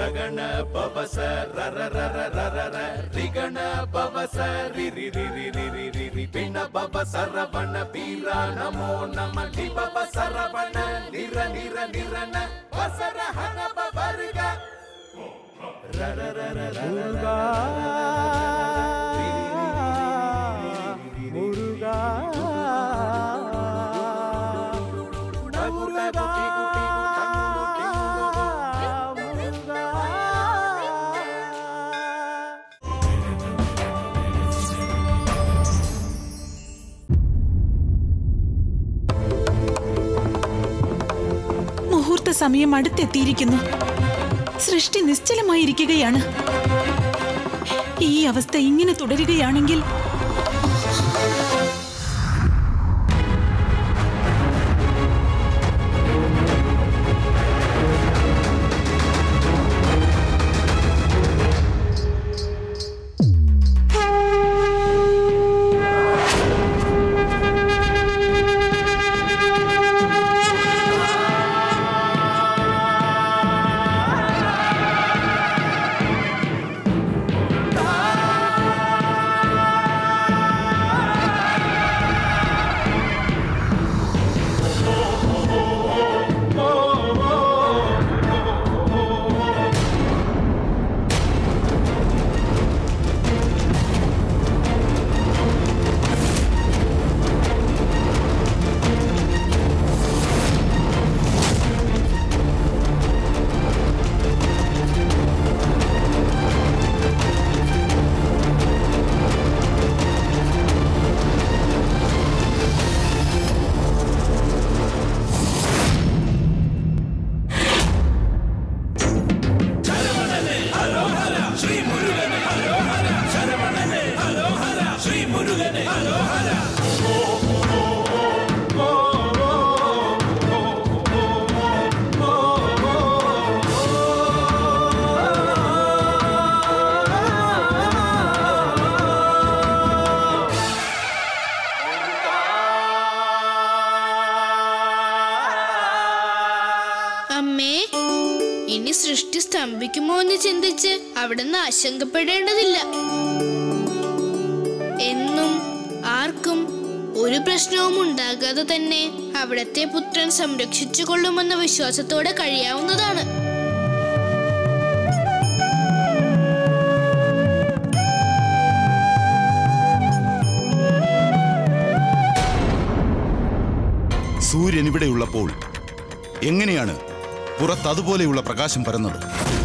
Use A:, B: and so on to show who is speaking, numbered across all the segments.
A: ರಗಣ ಪವಸ ರರ ರರ ರರ ರ ರಿಗಣ ಪವಸ ರಿ ರಿ ರಿ ರಿ ರಿ ರಿ ರಿ ರಿ ಪಿಣ ಪವ ಸರವಣ ಪೀರ ನಮೋ ನಮ ಲಿ ಪವ ಸರವಣ ನಿರ ನಿರ ನಿರನ ವಸರ ಹನ ಪವರ್ಗ ರರ ರರ ರರ
B: മുഹൂർത്ത സമയം അടുത്തെത്തിയിരിക്കുന്നു സൃഷ്ടി നിശ്ചലമായിരിക്കുകയാണ് ഈ അവസ്ഥ ഇങ്ങനെ തുടരുകയാണെങ്കിൽ
C: അമ്മേ ഇനി സൃഷ്ടി സ്തംഭിക്കുമോ എന്ന് ചിന്തിച്ച് അവിടുന്ന് ആശങ്കപ്പെടേണ്ടതില്ല എന്നും ആർക്കും ഒരു പ്രശ്നവും ഉണ്ടാകാതെ തന്നെ അവിടത്തെ പുത്രൻ സംരക്ഷിച്ചു കൊള്ളുമെന്ന വിശ്വാസത്തോടെ കഴിയാവുന്നതാണ്
D: സൂര്യൻ ഇവിടെയുള്ളപ്പോൾ എങ്ങനെയാണ് പുറത്ത് അതുപോലെയുള്ള പ്രകാശം പരന്നത്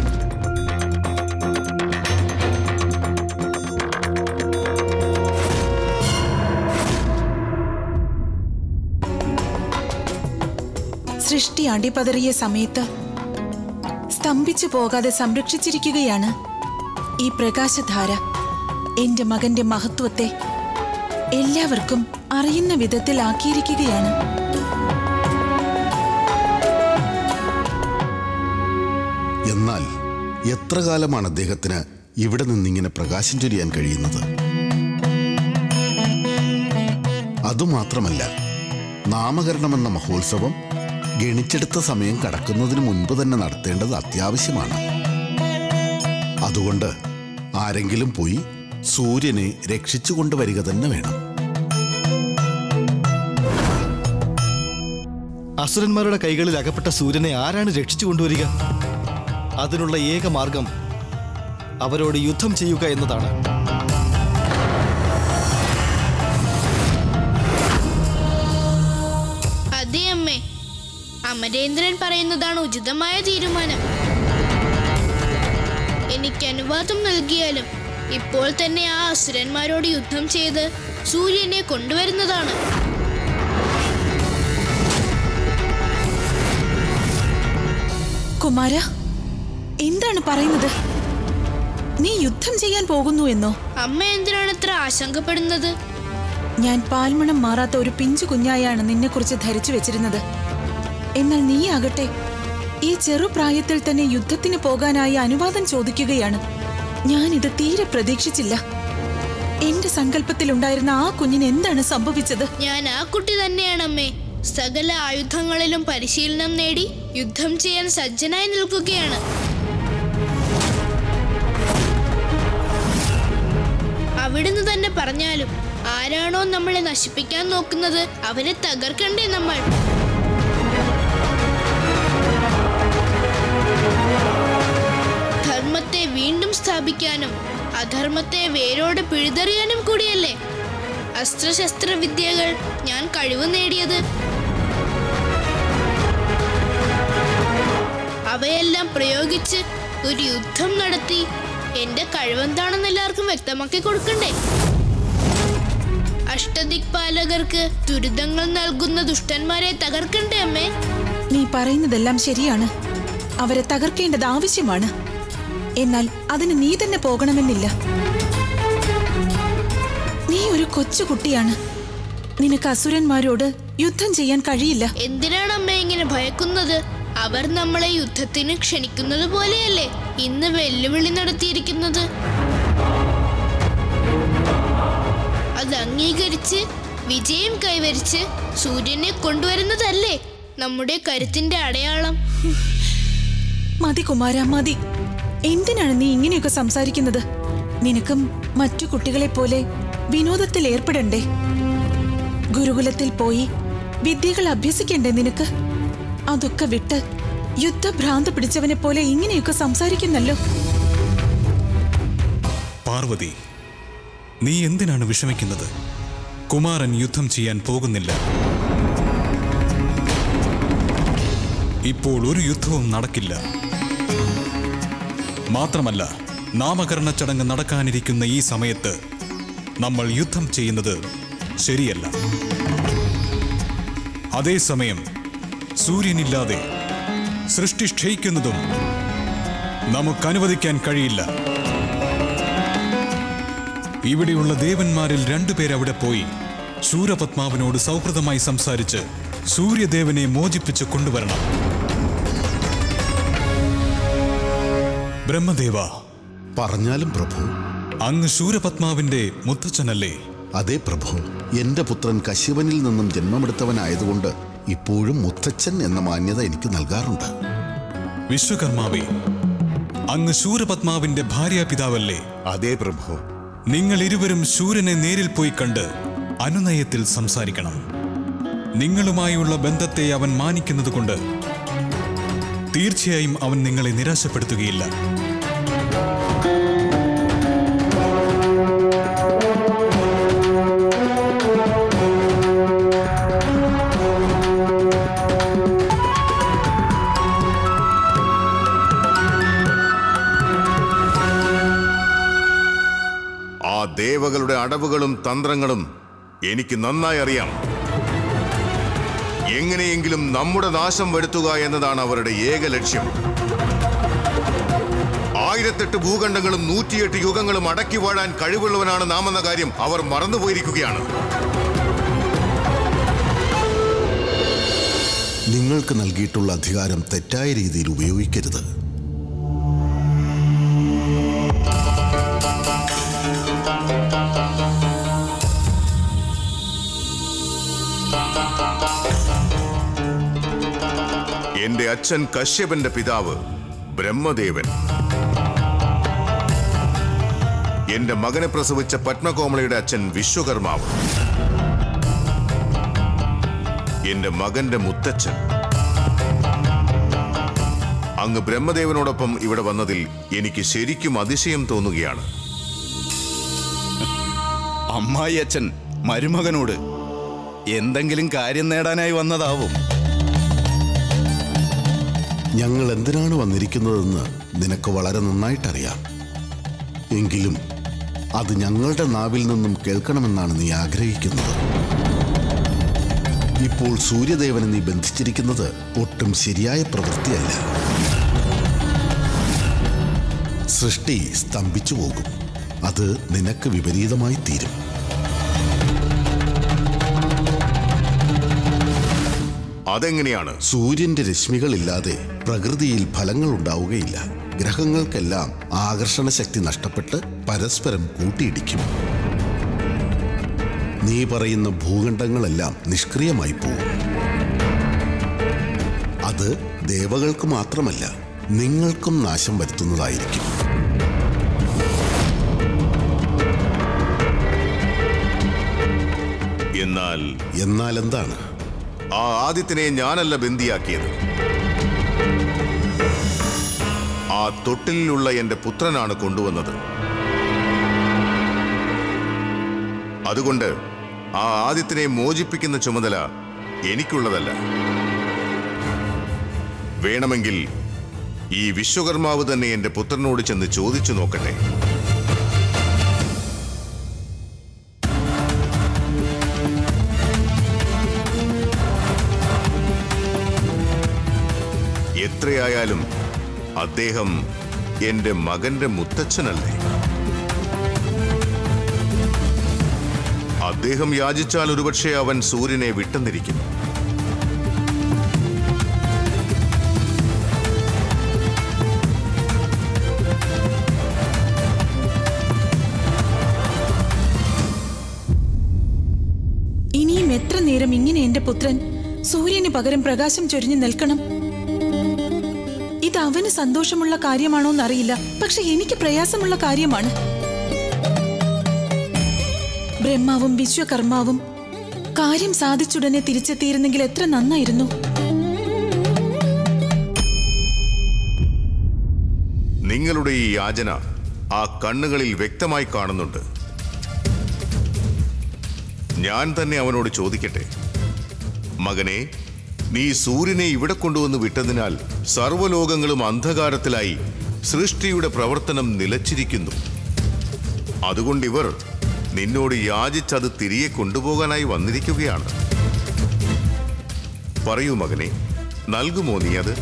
B: സൃഷ്ടി അടിപതറിയ സമയത്ത് സ്തംഭിച്ചു പോകാതെ സംരക്ഷിച്ചിരിക്കുകയാണ് ഈ പ്രകാശധാര എന്റെ മകന്റെ മഹത്വത്തെ എല്ലാവർക്കും അറിയുന്ന വിധത്തിലാക്കിയിരിക്കുകയാണ്
D: എന്നാൽ എത്ര കാലമാണ് അദ്ദേഹത്തിന് ഇവിടെ നിന്നിങ്ങനെ പ്രകാശം ചൊരിയാൻ കഴിയുന്നത് അതുമാത്രമല്ല നാമകരണമെന്ന മഹോത്സവം ഗണിച്ചെടുത്ത സമയം കടക്കുന്നതിന് മുൻപ് തന്നെ നടത്തേണ്ടത് അത്യാവശ്യമാണ് അതുകൊണ്ട് ആരെങ്കിലും പോയി സൂര്യനെ രക്ഷിച്ചു കൊണ്ടുവരിക തന്നെ വേണം
E: അസുരന്മാരുടെ കൈകളിൽ അകപ്പെട്ട സൂര്യനെ ആരാണ് രക്ഷിച്ചു കൊണ്ടുവരിക അതിനുള്ള ഏക മാർഗം അവരോട് യുദ്ധം ചെയ്യുക എന്നതാണ്
C: അതെ അമ്മേ അമരേന്ദ്രൻ പറയുന്നതാണ് ഉചിതമായ തീരുമാനം എനിക്ക് അനുവാദം നൽകിയാലും ഇപ്പോൾ തന്നെ ആ അസുരന്മാരോട് യുദ്ധം ചെയ്ത് സൂര്യനെ കൊണ്ടുവരുന്നതാണ്
B: കുമാര എന്താണ് പറയുന്നത് നീ യുദ്ധം ചെയ്യാൻ പോകുന്നു എന്നോ
C: അമ്മ എന്തിനാണ് ഇത്ര ആശങ്കപ്പെടുന്നത്
B: ഞാൻ പാൽമണം മാറാത്ത ഒരു പിഞ്ചു കുഞ്ഞായാണ് നിന്നെക്കുറിച്ച് ധരിച്ചു വെച്ചിരുന്നത് എന്നാൽ നീയാകട്ടെ ഈ ചെറുപ്രായത്തിൽ തന്നെ യുദ്ധത്തിന് പോകാനായി അനുവാദം ചോദിക്കുകയാണ് ഞാനിത് തീരെ പ്രതീക്ഷിച്ചില്ല എന്റെ സങ്കല്പത്തിലുണ്ടായിരുന്ന ആ കുഞ്ഞിന് എന്താണ് സംഭവിച്ചത്
C: ഞാൻ ആ കുട്ടി തന്നെയാണ് അമ്മേ സകല ആയുധങ്ങളിലും പരിശീലനം നേടി യുദ്ധം ചെയ്യാൻ സജ്ജനായി നിൽക്കുകയാണ് പറഞ്ഞാലും ആരാണോ നമ്മളെ നശിപ്പിക്കാൻ നോക്കുന്നത് അവരെ തകർക്കണ്ടേ നമ്മൾ ധർമ്മത്തെ വീണ്ടും സ്ഥാപിക്കാനും അധർമ്മത്തെ വേരോടെ പിഴുതെറിയാനും കൂടിയല്ലേ അസ്ത്രശസ്ത്ര വിദ്യകൾ ഞാൻ കഴിവ് നേടിയത് അവയെല്ലാം പ്രയോഗിച്ച് ഒരു യുദ്ധം നടത്തി എന്റെ കഴിവെന്താണെന്ന് എല്ലാവർക്കും വ്യക്തമാക്കി കൊടുക്കണ്ടേ അഷ്ടദിക്പാലകർക്ക് ദുരിതങ്ങൾ നൽകുന്ന ദുഷ്ടന്മാരെ തകർക്കണ്ടേ അമ്മേ
B: നീ പറയുന്നതെല്ലാം ശരിയാണ് അവരെ തകർക്കേണ്ടത് ആവശ്യമാണ് എന്നാൽ അതിന് നീ തന്നെ പോകണമെന്നില്ല നീ ഒരു കൊച്ചുകുട്ടിയാണ് നിനക്ക് അസുരന്മാരോട് യുദ്ധം ചെയ്യാൻ കഴിയില്ല
C: എന്തിനാണ് അമ്മ ഇങ്ങനെ ഭയക്കുന്നത് അവർ നമ്മളെ യുദ്ധത്തിന് ക്ഷണിക്കുന്നത് പോലെയല്ലേ ഇന്ന് വെല്ലുവിളി നടത്തിയിരിക്കുന്നത് അത് അംഗീകരിച്ച് വിജയം കൈവരിച്ച് സൂര്യനെ കൊണ്ടുവരുന്നതല്ലേ നമ്മുടെ കരുത്തിന്റെ അടയാളം
B: മതി കുമാര മതി എന്തിനാണ് നീ ഇങ്ങനെയൊക്കെ സംസാരിക്കുന്നത് നിനക്കും മറ്റു കുട്ടികളെ പോലെ വിനോദത്തിൽ ഏർപ്പെടണ്ടേ ഗുരുകുലത്തിൽ പോയി വിദ്യകൾ അഭ്യസിക്കണ്ടേ നിനക്ക് അതൊക്കെ വിട്ട് യുദ്ധഭ്രാന്ത് പിടിച്ചവനെ പോലെ ഇങ്ങനെയൊക്കെ സംസാരിക്കുന്നല്ലോ
F: പാർവതി നീ എന്തിനാണ് വിഷമിക്കുന്നത് കുമാരൻ യുദ്ധം ചെയ്യാൻ പോകുന്നില്ല ഇപ്പോൾ ഒരു യുദ്ധവും നടക്കില്ല മാത്രമല്ല നാമകരണ ചടങ്ങ് നടക്കാനിരിക്കുന്ന ഈ സമയത്ത് നമ്മൾ യുദ്ധം ചെയ്യുന്നത് ശരിയല്ല അതേസമയം സൂര്യനില്ലാതെ സൃഷ്ടി ക്ഷയിക്കുന്നതും നമുക്കനുവദിക്കാൻ കഴിയില്ല ഇവിടെയുള്ള ദേവന്മാരിൽ രണ്ടുപേരവിടെ പോയി ശൂരപത്മാവിനോട് സൗഹൃദമായി സംസാരിച്ച് സൂര്യദേവനെ മോചിപ്പിച്ച് കൊണ്ടുവരണം ബ്രഹ്മദേവ
D: പറഞ്ഞാലും പ്രഭു
F: അങ്ങ് ശൂരപത്മാവിന്റെ മുത്തച്ഛനല്ലേ
D: അതേ പ്രഭു എന്റെ പുത്രൻ കശ്യപനിൽ നിന്നും ജന്മമെടുത്തവനായതുകൊണ്ട് ഇപ്പോഴും മുത്തച്ഛൻ എന്ന മാന്യത എനിക്ക് നൽകാറുണ്ട്
F: വിശ്വകർമാവേ അങ്ങ് ശൂരപത്മാവിന്റെ ഭാര്യാപിതാവല്ലേ
G: അതേ പ്രഭു
F: നിങ്ങൾ ഇരുവരും ശൂരനെ നേരിൽ പോയി കണ്ട് അനുനയത്തിൽ സംസാരിക്കണം നിങ്ങളുമായുള്ള ബന്ധത്തെ അവൻ മാനിക്കുന്നതുകൊണ്ട് തീർച്ചയായും അവൻ നിങ്ങളെ നിരാശപ്പെടുത്തുകയില്ല
G: ആ ദേവകളുടെ അടവുകളും തന്ത്രങ്ങളും എനിക്ക് നന്നായി അറിയാം എങ്ങനെയെങ്കിലും നമ്മുടെ നാശം വരുത്തുക എന്നതാണ് അവരുടെ ഏക ലക്ഷ്യം ആയിരത്തെട്ട് ഭൂഖണ്ഡങ്ങളും നൂറ്റിയെട്ട് യുഗങ്ങളും അടക്കി വാഴാൻ കഴിവുള്ളവനാണ് നാം എന്ന കാര്യം അവർ മറന്നുപോയിരിക്കുകയാണ്
D: നിങ്ങൾക്ക് നൽകിയിട്ടുള്ള അധികാരം തെറ്റായ രീതിയിൽ ഉപയോഗിക്കരുത്
G: എന്റെ അച്ഛൻ കശ്യപന്റെ പിതാവ് ബ്രഹ്മദേവൻ എന്റെ മകനെ പ്രസവിച്ച പത്മകോമളയുടെ അച്ഛൻ വിശ്വകർമാവ് എന്റെ മകന്റെ മുത്തച്ഛൻ അങ്ങ് ബ്രഹ്മദേവനോടൊപ്പം ഇവിടെ വന്നതിൽ എനിക്ക് ശരിക്കും അതിശയം തോന്നുകയാണ്
H: അമ്മായി അച്ഛൻ മരുമകനോട് എന്തെങ്കിലും കാര്യം നേടാനായി വന്നതാവും
D: ഞങ്ങൾ എന്തിനാണ് വന്നിരിക്കുന്നതെന്ന് നിനക്ക് വളരെ നന്നായിട്ടറിയാം എങ്കിലും അത് ഞങ്ങളുടെ നാവിൽ നിന്നും കേൾക്കണമെന്നാണ് നീ ആഗ്രഹിക്കുന്നത് ഇപ്പോൾ സൂര്യദേവനെ നീ ബന്ധിച്ചിരിക്കുന്നത് ഒട്ടും ശരിയായ പ്രവൃത്തിയല്ല സൃഷ്ടി സ്തംഭിച്ചു പോകും അത് നിനക്ക് വിപരീതമായി തീരും
G: അതെങ്ങനെയാണ്
D: സൂര്യന്റെ രശ്മികളില്ലാതെ പ്രകൃതിയിൽ ഫലങ്ങൾ ഉണ്ടാവുകയില്ല ഗ്രഹങ്ങൾക്കെല്ലാം ആകർഷണ ശക്തി നഷ്ടപ്പെട്ട് പരസ്പരം കൂട്ടിയിടിക്കും നീ പറയുന്ന ഭൂഖണ്ഡങ്ങളെല്ലാം നിഷ്ക്രിയമായി പോകും അത് ദേവകൾക്ക് മാത്രമല്ല നിങ്ങൾക്കും നാശം വരുത്തുന്നതായിരിക്കും
G: എന്നാൽ
D: എന്നാൽ എന്താണ്
G: ആ ആദിത്യനെ ഞാനല്ല ബന്ദിയാക്കിയത് ആ തൊട്ടിലുള്ള എന്റെ പുത്രനാണ് കൊണ്ടുവന്നത് അതുകൊണ്ട് ആ ആദിത്യനെ മോചിപ്പിക്കുന്ന ചുമതല എനിക്കുള്ളതല്ല വേണമെങ്കിൽ ഈ വിശ്വകർമാവ് തന്നെ എന്റെ പുത്രനോട് ചെന്ന് ചോദിച്ചു നോക്കട്ടെ എത്രയായാലും അദ്ദേഹം എന്റെ മകന്റെ മുത്തച്ഛനല്ലേ അദ്ദേഹം യാചിച്ചാൽ ഒരുപക്ഷെ അവൻ സൂര്യനെ വിട്ടെന്നിരിക്കും
B: ഇനിയും എത്ര നേരം ഇങ്ങനെ എന്റെ പുത്രൻ സൂര്യന് പകരം പ്രകാശം ചൊരിഞ്ഞു നിൽക്കണം ഇത് അവന് സന്തോഷമുള്ള കാര്യമാണോന്നറിയില്ല പക്ഷെ എനിക്ക് പ്രയാസമുള്ള കാര്യമാണ് ബ്രഹ്മാവും വിശ്വകർമാവും കാര്യം സാധിച്ചുടനെ തിരിച്ചെത്തിയിരുന്നെങ്കിൽ എത്ര നന്നായിരുന്നു
G: നിങ്ങളുടെ ഈ യാചന ആ കണ്ണുകളിൽ വ്യക്തമായി കാണുന്നുണ്ട് ഞാൻ തന്നെ അവനോട് ചോദിക്കട്ടെ മകനെ നീ സൂര്യനെ ഇവിടെ കൊണ്ടുവന്ന് വിട്ടതിനാൽ സർവ്വലോകങ്ങളും അന്ധകാരത്തിലായി സൃഷ്ടിയുടെ പ്രവർത്തനം നിലച്ചിരിക്കുന്നു അതുകൊണ്ട് ഇവർ നിന്നോട് യാചിച്ചത് തിരികെ കൊണ്ടുപോകാനായി വന്നിരിക്കുകയാണ് പറയൂ മകനെ നൽകുമോ നീ അത്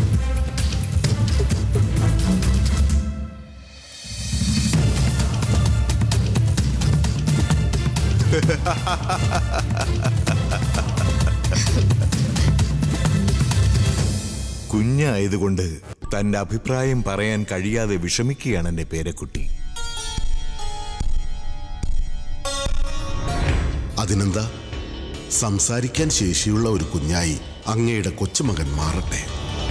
I: കുഞ്ഞായതുകൊണ്ട് തന്റെ അഭിപ്രായം പറയാൻ കഴിയാതെ വിഷമിക്കുകയാണ് എന്റെ പേരക്കുട്ടി
D: അതിനെന്താ സംസാരിക്കാൻ ശേഷിയുള്ള ഒരു കുഞ്ഞായി അങ്ങയുടെ കൊച്ചുമകൻ മാറട്ടെ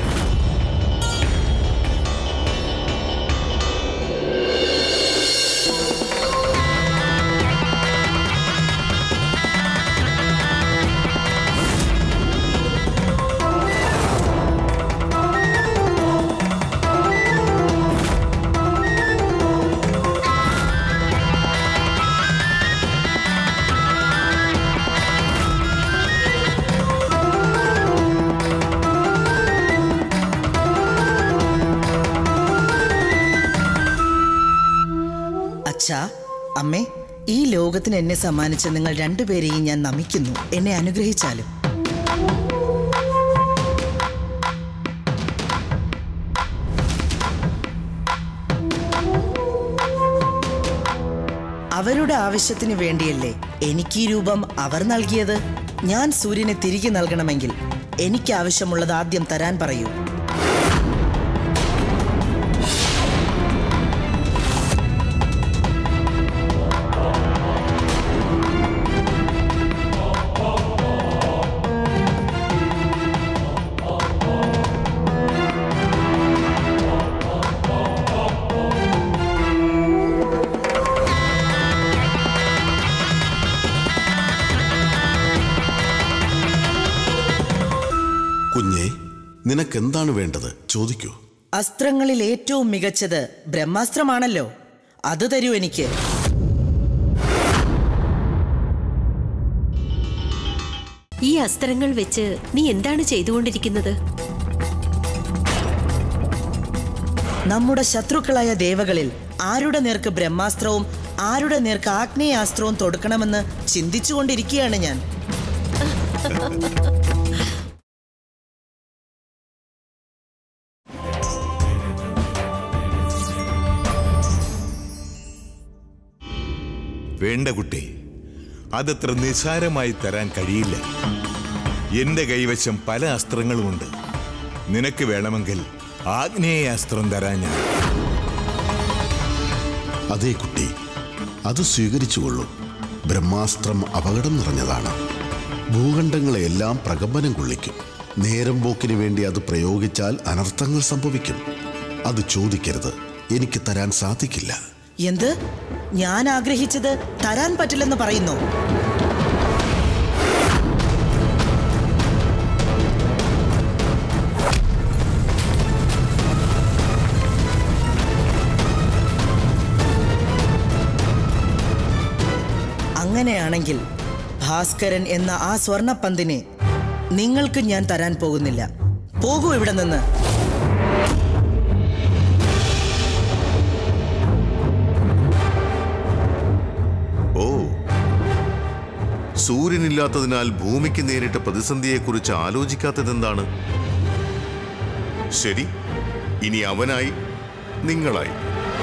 J: അച്ഛാ അമ്മേ ഈ ലോകത്തിന് എന്നെ സമ്മാനിച്ച നിങ്ങൾ രണ്ടുപേരെയും ഞാൻ നമിക്കുന്നു എന്നെ അനുഗ്രഹിച്ചാലും അവരുടെ ആവശ്യത്തിന് വേണ്ടിയല്ലേ എനിക്ക് ഈ രൂപം അവർ നൽകിയത് ഞാൻ സൂര്യനെ തിരികെ നൽകണമെങ്കിൽ എനിക്ക് ആവശ്യമുള്ളത് ആദ്യം തരാൻ പറയൂ
D: കുഞ്ഞെ നിനക്കെന്താണ് വേണ്ടത് ചോദിക്കൂ
J: അസ്ത്രങ്ങളിൽ ഏറ്റവും മികച്ചത് ബ്രഹ്മാസ്ത്രമാണല്ലോ അത് തരൂ എനിക്ക്
K: ഈ അസ്ത്രങ്ങൾ വെച്ച് നീ എന്താണ് ചെയ്തുകൊണ്ടിരിക്കുന്നത്
J: നമ്മുടെ ശത്രുക്കളായ ദേവകളിൽ ആരുടെ നേർക്ക് ബ്രഹ്മാസ്ത്രവും ആരുടെ നേർക്ക് ആഗ്നേയാസ്ത്രവും തൊടുക്കണമെന്ന് ചിന്തിച്ചുകൊണ്ടിരിക്കുകയാണ് ഞാൻ
I: വേണ്ട കുട്ടി അതത്ര നിസ്സാരമായി തരാൻ കഴിയില്ല എന്റെ കൈവശം പല അസ്ത്രങ്ങളുമുണ്ട് നിനക്ക് വേണമെങ്കിൽ ആഗ്നേയാസ്ത്രം തരാൻ ഞാൻ
D: അതേ കുട്ടി അത് സ്വീകരിച്ചുകൊള്ളൂ ബ്രഹ്മാസ്ത്രം അപകടം നിറഞ്ഞതാണ് ഭൂഖണ്ഡങ്ങളെല്ലാം പ്രകമ്പനം കൊള്ളിക്കും നേരം പോക്കിന് വേണ്ടി അത് പ്രയോഗിച്ചാൽ അനർത്ഥങ്ങൾ സംഭവിക്കും അത് ചോദിക്കരുത് എനിക്ക് തരാൻ സാധിക്കില്ല
J: എന്ത് ഞാൻ ആഗ്രഹിച്ചത് തരാൻ പറ്റില്ലെന്ന് പറയുന്നു അങ്ങനെയാണെങ്കിൽ ഭാസ്കരൻ എന്ന ആ സ്വർണപ്പന്തിനെ നിങ്ങൾക്ക് ഞാൻ തരാൻ പോകുന്നില്ല പോകൂ ഇവിടെ നിന്ന്
G: ഓ സൂര്യനില്ലാത്തതിനാൽ ഭൂമിക്ക് നേരിട്ട പ്രതിസന്ധിയെക്കുറിച്ച് ആലോചിക്കാത്തതെന്താണ് ശരി ഇനി അവനായി നിങ്ങളായി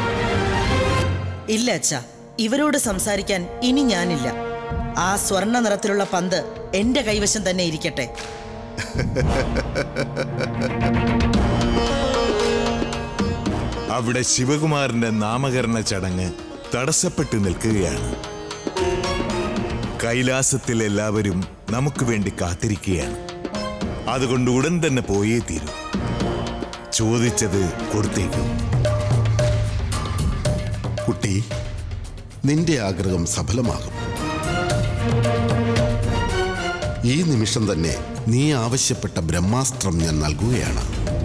J: ഇല്ല അച്ഛ ഇവരോട് സംസാരിക്കാൻ ഇനി ഞാനില്ല ആ സ്വർണ്ണ നിറത്തിലുള്ള പന്ത് എന്റെ കൈവശം തന്നെ ഇരിക്കട്ടെ
I: അവിടെ ശിവകുമാറിന്റെ നാമകരണ ചടങ്ങ് തടസ്സപ്പെട്ടു നിൽക്കുകയാണ് കൈലാസത്തിൽ എല്ലാവരും നമുക്ക് വേണ്ടി കാത്തിരിക്കുകയാണ് അതുകൊണ്ട് ഉടൻ തന്നെ പോയേ തീരൂ ചോദിച്ചത് കൊടുത്തേക്കൂ
D: കുട്ടി നിന്റെ ആഗ്രഹം സഫലമാകും ഈ നിമിഷം തന്നെ നീ ആവശ്യപ്പെട്ട ബ്രഹ്മാസ്ത്രം ഞാൻ നൽകുകയാണ്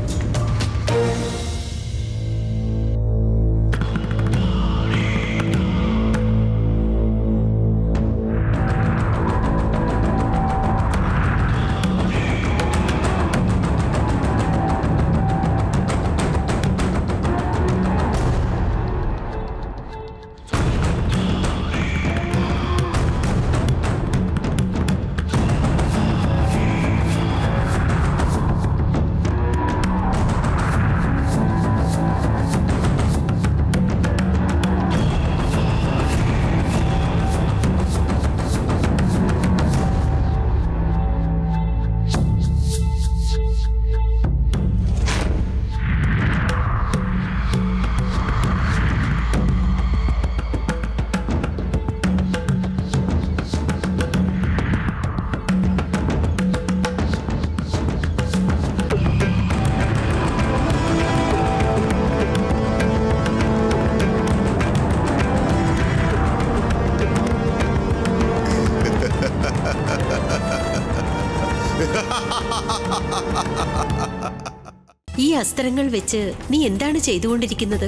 K: ഈ അസ്ത്രങ്ങൾ വെച്ച് നീ എന്താണ് ചെയ്തുകൊണ്ടിരിക്കുന്നത്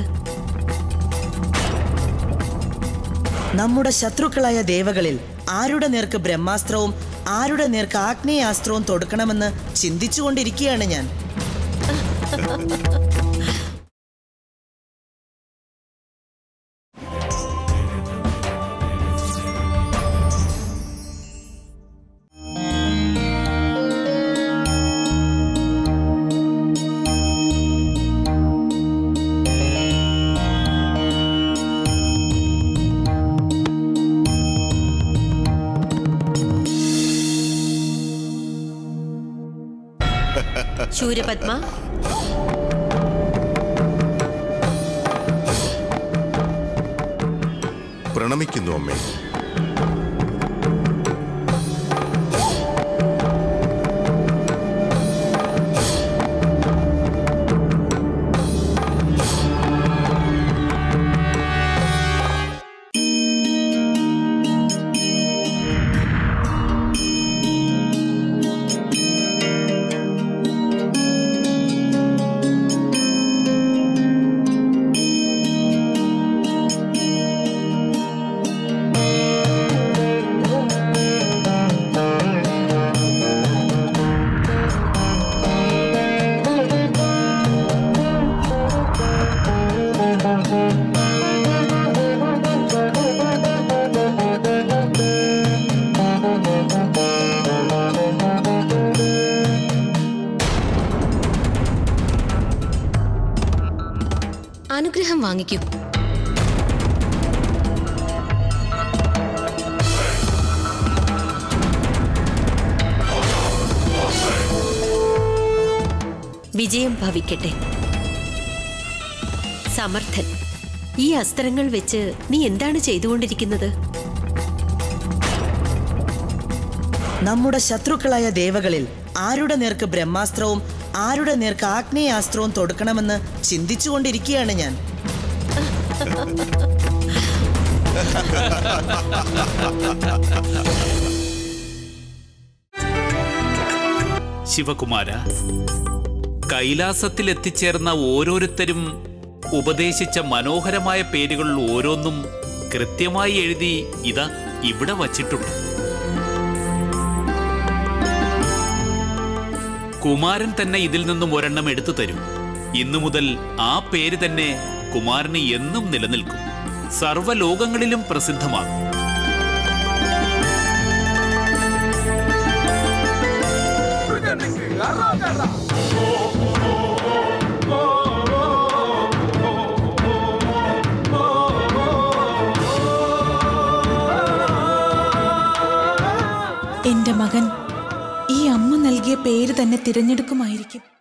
J: നമ്മുടെ ശത്രുക്കളായ ദേവകളിൽ ആരുടെ നേർക്ക് ബ്രഹ്മാസ്ത്രവും ആരുടെ നേർക്ക് ആഗ്നേയാസ്ത്രവും തൊടുക്കണമെന്ന് ചിന്തിച്ചുകൊണ്ടിരിക്കുകയാണ് ഞാൻ
K: ശൂരപത്മ
G: പ്രണമിക്കുന്നു അമ്മേ
L: അനുഗ്രഹം വാങ്ങിക്കൂ
K: വിജയം ഭവിക്കട്ടെ സമർത്ഥൻ ഈ അസ്ത്രങ്ങൾ വെച്ച് നീ എന്താണ് ചെയ്തുകൊണ്ടിരിക്കുന്നത്
J: നമ്മുടെ ശത്രുക്കളായ ദേവകളിൽ ആരുടെ നേർക്ക് ബ്രഹ്മാസ്ത്രവും ആരുടെ നേർക്ക് ആഗ്നേയാസ്ത്രവും തൊടുക്കണമെന്ന് ചിന്തിച്ചുകൊണ്ടിരിക്കുകയാണ് ഞാൻ
M: ശിവകുമാര കൈലാസത്തിൽ എത്തിച്ചേർന്ന ഓരോരുത്തരും ഉപദേശിച്ച മനോഹരമായ പേരുകളിൽ ഓരോന്നും കൃത്യമായി എഴുതി ഇതാ ഇവിടെ വച്ചിട്ടുണ്ട് കുമാരൻ തന്നെ ഇതിൽ നിന്നും ഒരെണ്ണം എടുത്തു തരും ഇന്നു മുതൽ ആ പേര് തന്നെ കുമാരന് എന്നും നിലനിൽക്കും സർവ്വലോകങ്ങളിലും പ്രസിദ്ധമാകും
B: എന്റെ മകൻ ഈ അമ്മ നൽകിയ പേര് തന്നെ തിരഞ്ഞെടുക്കുമായിരിക്കും